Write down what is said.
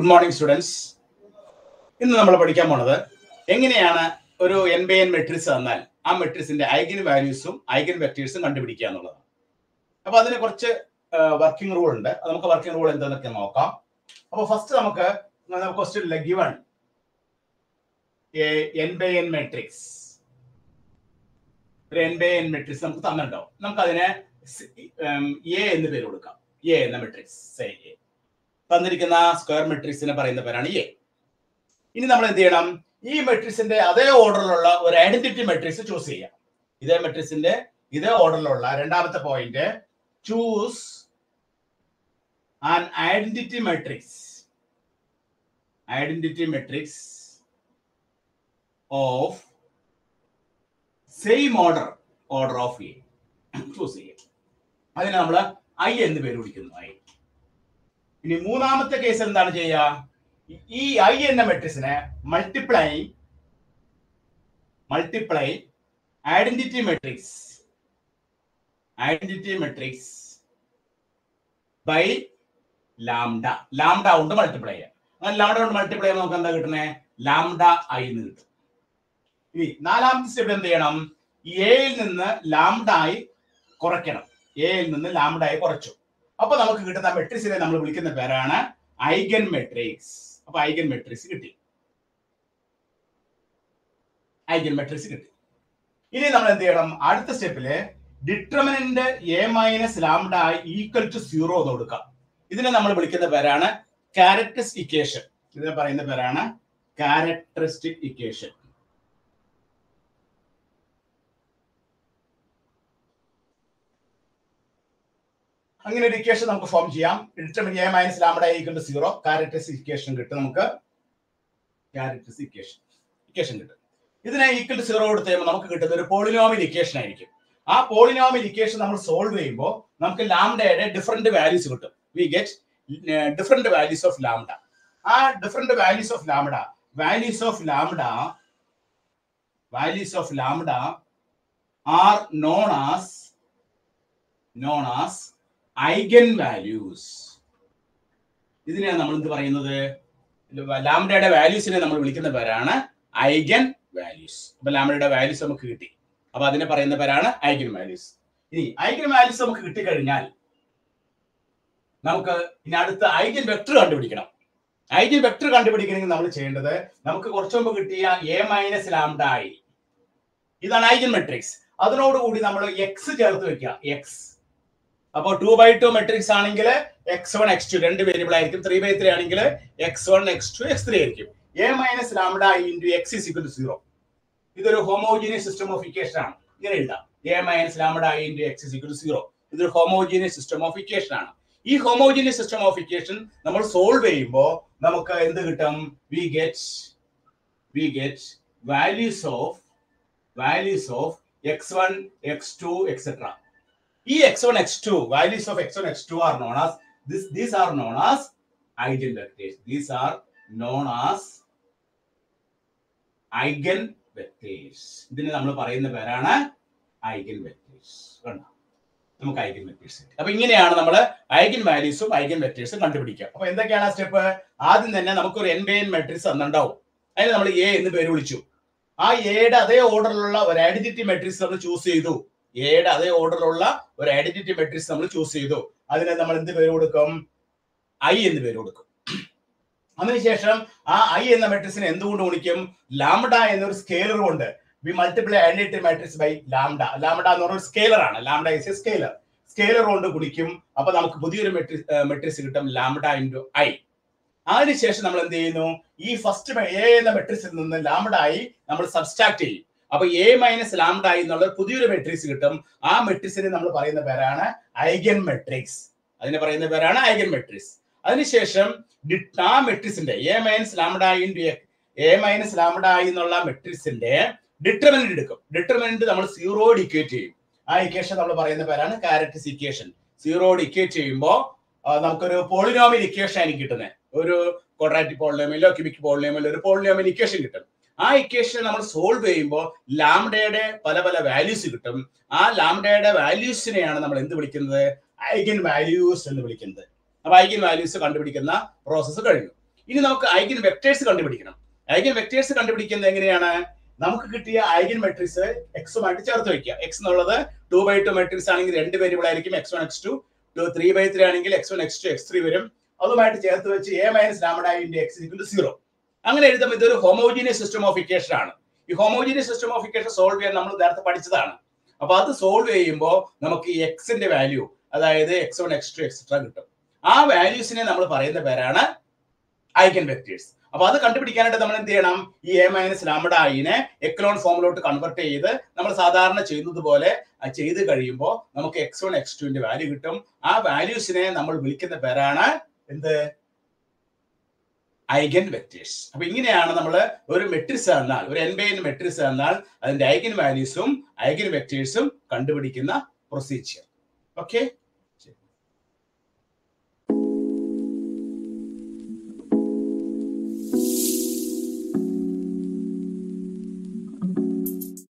good morning students ഇന്ന് നമ്മൾ പഠിക്കാൻ പോണത് എങ്ങനെയാണ് ഒരു എൻ ബൈ എൻ മെട്രിക്സ് തന്നാൽ ആ മെട്രിക്സിന്റെ ഐഗൻ വാല്യൂസും ഐഗൻ വെക്ടേഴ്സും കണ്ടുപിടിക്കുക എന്നുള്ളതാണ് അപ്പൊ അതിന് കുറച്ച് വർക്കിംഗ് റൂൾ ഉണ്ട് അത് നമുക്ക് വർക്കിംഗ് റൂൾ എന്താണെന്നൊക്കെ നോക്കാം അപ്പൊ ഫസ്റ്റ് നമുക്ക് question given n by n matrix ഒരു എൻ ബൈ എൻ മെട്രിക്സ് നമുക്ക് തന്നിട്ടുണ്ടാവും നമുക്ക് അതിനെ എ എന്ന് പേര് കൊടുക്കാം എ എന്ന മെട്രിക്സ് എ തന്നിരിക്കുന്ന സ്ക്വയർ മെട്രിക്സിനെ പറയുന്ന പേരാണ് എ ഇനി നമ്മൾ എന്ത് ചെയ്യണം ഈ മെട്രിക്സിന്റെ അതേ ഓർഡറിലുള്ള ഒരു ഐഡന്റിറ്റി മെട്രിക്സ് ചൂസ് ചെയ്യാം ഇതേ മെട്രിക്സിന്റെ ഇതേ ഓർഡറിലുള്ള രണ്ടാമത്തെ point choose an identity matrix identity matrix of same order order of A choose ചെയ്യാം അതിനെ നമ്മൾ ഐ എന്ന് പേര് വിളിക്കുന്നു ഐ ഇനി മൂന്നാമത്തെ കേസ് എന്താണ് ചെയ്യുക ഈ ഐ എന്ന മെട്രിക്സിനെ multiply multiply identity matrix identity matrix by lambda lambda കൊണ്ട് മൾട്ടിപ്ലൈ ചെയ്യാം അങ്ങനെ ലാംഡ കൊണ്ട് മൾട്ടിപ്ലൈ ചെയ്യുമ്പോൾ നമുക്ക് എന്താ കിട്ടുന്നത് ലാംഡ ഐ എന്ന് കിട്ടും ഇനി നാലാമത്തെ സ്റ്റെപ്പ് എന്ത് ചെയ്യണം എയിൽ നിന്ന് ലാംഡ ആയി കുറയ്ക്കണം എയിൽ നിന്ന് ലാംഡ ആയി കുറച്ചു അപ്പൊ നമുക്ക് കിട്ടുന്ന മെട്രിക്സിനെ നമ്മൾ വിളിക്കുന്ന പേരാണ് ഐഗൻ മെട്രിക്സ് അപ്പൊ ഐഗൻ മെട്രിക്സ് കിട്ടി ഐഗൻ മെട്രിക്സ് കിട്ടി ഇനി നമ്മൾ എന്ത് ചെയ്യണം അടുത്ത സ്റ്റെപ്പില് determinant A minus lambda equal to zero എന്ന് കൊടുക്കാം ഇതിനെ നമ്മൾ വിളിക്കുന്ന പേരാണ് ക്യാരക്ടറിസ്റ്റിക് ഇക്വേഷൻ ഇതിനെ പറയുന്ന പേരാണ് ക്യാരക്ടറിസ്റ്റിക് ഇക്വേഷൻ അങ്ങനെ ഒരു ഇക്വേഷൻ നമുക്ക് ഫോം ചെയ്യാം determinant A minus lambda equal to zero characteristic equation കിട്ടും നമുക്ക് ക്യാരക്ടറിസ്റ്റിക് ഇക്വേഷൻ ഇക്വേഷൻ കിട്ടും ഇതിനെ ഈക്വൽ ടു സീറോ കൊടുത്ത് കഴിയുമ്പോൾ നമുക്ക് കിട്ടുന്ന ഒരു പോളിനോമിൽ ഇക്വേഷൻ ആയിരിക്കും ആ പോളിനോമിൽ ഇക്വേഷൻ നമ്മൾ സോൾവ് ചെയ്യുമ്പോൾ നമുക്ക് ലാംഡയുടെ ഡിഫറെന്റ് വാല്യൂസ് കിട്ടും we get different values of lambda ആ different values of lambda values of lambda values of lambda are known as known as eigen values ഇതിനെയാണ് നമ്മൾ എന്ത് പറയുന്നത് ലാംഡയുടെ വാല്യൂസിനെ നമ്മൾ വിളിക്കുന്ന പേരാണ് ഐഗൻ വാല്യൂസ് അപ്പൊ ലാംഡയുടെ വാല്യൂസ് നമുക്ക് കിട്ടി അപ്പൊ അതിനെ പറയുന്ന പേരാണ് ഐഗൻ വാല്യൂസ് ഇനി ഐഗൻ വാല്യൂസ് നമുക്ക് കിട്ടിക്കഴിഞ്ഞാൽ നമുക്ക് ഇനി അടുത്ത ഐഗൻ വെക്ടർ കണ്ടുപിടിക്കണം ഐഗൻ വെക്ടർ കണ്ടുപിടിക്കണമെങ്കിൽ നമ്മൾ ചെയ്യേണ്ടത് നമുക്ക് കുറച്ചു മുമ്പ് കിട്ടിയ എ മൈനസ് ലാംഡ ഐ ഇതാണ് ഐഗൻ മെട്രിക്സ് അതിനോടുകൂടി നമ്മൾ എക്സ് ചേർത്ത് വെക്കുക എക്സ് അപ്പോൾ ടു ബൈ ടു മെട്രിക്സ് ആണെങ്കിൽ എക്സ് വൺ എക്സ് ടു രണ്ട് വേരിയബിൾ ആയിരിക്കും ത്രീ ബൈ ത്രീ ആണെങ്കിൽ X one X two X three ആയിരിക്കും A minus lambda into X is equal to zero ഇതൊരു ഹോമോജീനിയസ് സിസ്റ്റം ഓഫ് ഇക്വേഷൻ ആണ് ഇങ്ങനെ എഴുതാം A minus lambda into X is equal to zero ഇതൊരു homogeneous system of equation ആണ് ഈ homogeneous system of equation നമ്മൾ solve ചെയ്യുമ്പോൾ നമുക്ക് എന്ത് കിട്ടും we get we get values of values of X one X two etcetera ഈ X one X two values of X one X two are known as this these are known as eigen vectors these are known as eigen vectors ഇതിന് നമ്മൾ പറയുന്ന പേരാണ് eigen vectors കണ്ടോ നമുക്ക് eigen vectors അപ്പൊ ഇങ്ങനെയാണ് നമ്മൾ ഐഗൻ വാല്യൂസും ഐഗൻ വെക്ടേഴ്സും കണ്ടുപിടിക്കുക അപ്പൊ എന്തൊക്കെയാണ് ആ സ്റ്റെപ്പ് ആദ്യം തന്നെ നമുക്കൊരു എൻ ബൈ എൻ മെട്രിക്സ് തന്നിട്ടുണ്ടാവും അതിന് നമ്മൾ എ എന്ന് പേര് വിളിച്ചു ആ എയുടെ അതേ ഓർഡറിലുള്ള ഒരു ഐഡന്റിറ്റി മെട്രിക്സ് നമ്മൾ ചൂസ് ചെയ്തു എയുടെ അതേ ഓർഡറിലുള്ള ഒരു ഐഡന്റിറ്റി മെട്രിക്സ് നമ്മൾ ചൂസ് ചെയ്തു അതിനെ നമ്മൾ എന്ത് പേര് കൊടുക്കും ഐ എന്ന് പേര് കൊടുക്കും അതിനുശേഷം ആ ഐ എന്ന മെട്രിക്സിനെ എന്തുകൊണ്ട് ഗുണിക്കും ലാംഡ എന്നൊരു സ്കെയിലർ കൊണ്ട് we multiply identity matrix by lambda lambda എന്ന് പറഞ്ഞ സ്കെയിലർ ആണ് lambda is a scalar scalar കൊണ്ട് ഗുണിക്കും അപ്പൊ നമുക്ക് പുതിയൊരു മെട്രിക്സ് മെട്രിക്സ് കിട്ടും ലാംഡ ഇൻറ്റു ഐ അതിനുശേഷം നമ്മൾ എന്ത് ചെയ്യുന്നു ഈ ഫസ്റ്റ് എ എന്ന മെട്രിക്സിൽ നിന്ന് ലാംഡ ആയി നമ്മൾ സബ്സ്ട്രാക്ട് ചെയ്യും അപ്പൊ എ മൈനസ് ലാംഡ എന്നുള്ള പുതിയൊരു മെട്രിക്സ് കിട്ടും ആ മെട്രിക്സിനെ നമ്മൾ പറയുന്ന പേരാണ് ഐഗൻ മെട്രിക്സ് അതിനെ പറയുന്ന പേരാണ് ഐഗൻ മെട്രിക്സ് അതിനുശേഷം ആ മെട്രിക്സിന്റെ A minus lambda into A minus lambda എന്നുള്ള മെട്രിക്സിന്റെ ഡിറ്റർമിനന്റ് എടുക്കും ഡിറ്റർമിനന്റ് നമ്മൾ സീറോഡ് ഇക്വേറ്റ് ചെയ്യും ആ ഇക്വേഷൻ നമ്മൾ പറയുന്ന പേരാണ് കാരക്ടറിസ് ഇക്വേഷൻ സീറോഡ് ഇക്വേറ്റ് ചെയ്യുമ്പോൾ നമുക്കൊരു പോളിനോമിയൽ ഇക്വേഷൻ ആയിരിക്കും കിട്ടുന്നത് ഒരു ക്വാഡ്രാറ്റിക് പോളിനോമിയലോ ക്യൂബിക് പോളിനോമിയലോ ഒരു പോളിനോമിയൽ ഇക്വേഷൻ കിട്ടും ആ ഇക്വേഷൻ നമ്മൾ സോൾവ് ചെയ്യുമ്പോൾ ലാംഡയുടെ പല പല വാല്യൂസ് കിട്ടും ആ ലാംഡയുടെ വാല്യൂസിനെയാണ് നമ്മൾ എന്ത് വിളിക്കുന്നത് ഐഗൻ വാല്യൂസ് എന്ന് വിളിക്കുന്നത് അപ്പൊ ഐഗൻ വാല്യൂസ് കണ്ടുപിടിക്കുന്ന പ്രോസസ്സ് കഴിഞ്ഞു ഇനി നമുക്ക് ഐഗൻ വെക്ടേഴ്സ് കണ്ടുപിടിക്കണം ഐഗൻ വെക്ടേഴ്സ് കണ്ടുപിടിക്കുന്നത് എങ്ങനെയാണ് നമുക്ക് കിട്ടിയ ഐഗൻ മെട്രിക്സ് എക്സുമായിട്ട് ചേർത്ത് വെക്കുക എക്സ് എന്നുള്ളത് ടു ബൈ ടു മെട്രിക്സ് ആണെങ്കിൽ രണ്ട് വേരിയബിൾ ആയിരിക്കും X one X two two three by three ആണെങ്കിൽ X one X two X three വരും അതുമായിട്ട് ചേർത്ത് വെച്ച് A minus lambda into X equal zero അങ്ങനെ എഴുതുമ്പോൾ ഇതൊരു ഹോമോജീനിയസ് സിസ്റ്റം ഓഫ് ഇക്വേഷൻ ആണ് ഈ homogeneous system of equation solve ചെയ്യാൻ നമ്മൾ നേരത്തെ പഠിച്ചതാണ് അപ്പൊ അത് സോൾവ് ചെയ്യുമ്പോൾ നമുക്ക് ഈ എക്സിന്റെ വാല്യൂ അതായത് X one X two etcetera കിട്ടും ആ വാല്യൂസിനെ നമ്മൾ പറയുന്ന പേരാണ് ഐഗൻ വെക്ടേഴ്സ് അപ്പൊ അത് കണ്ടുപിടിക്കാനായിട്ട് നമ്മൾ എന്ത് ചെയ്യണം ഈ എ മൈനസ് ലാംഡ ഐനെ എക്ലോൺ ഫോമിലോട്ട് കൺവെർട്ട് ചെയ്ത് നമ്മൾ സാധാരണ ചെയ്യുന്നത് പോലെ അത് ചെയ്ത് കഴിയുമ്പോൾ നമുക്ക് എക്സ് വൺ എക്സ് ടുവിന്റെ വാല്യൂ കിട്ടും ആ വാല്യൂസിനെ നമ്മൾ വിളിക്കുന്ന പേരാണ് എന്ത് ഐഗൻ വെക്ടേഴ്സ് അപ്പൊ ഇങ്ങനെയാണ് നമ്മൾ ഒരു മെട്രിക്സ് എന്നാൽ ഒരു എൻ ബൈ എൻ മെട്രിക്സ് എന്നാൽ അതിന്റെ ഐഗൻ വാല്യൂസും ഐഗൻ വെക്ടേഴ്സും കണ്ടുപിടിക്കുന്ന പ്രൊസീജിയർ ഓക്കെ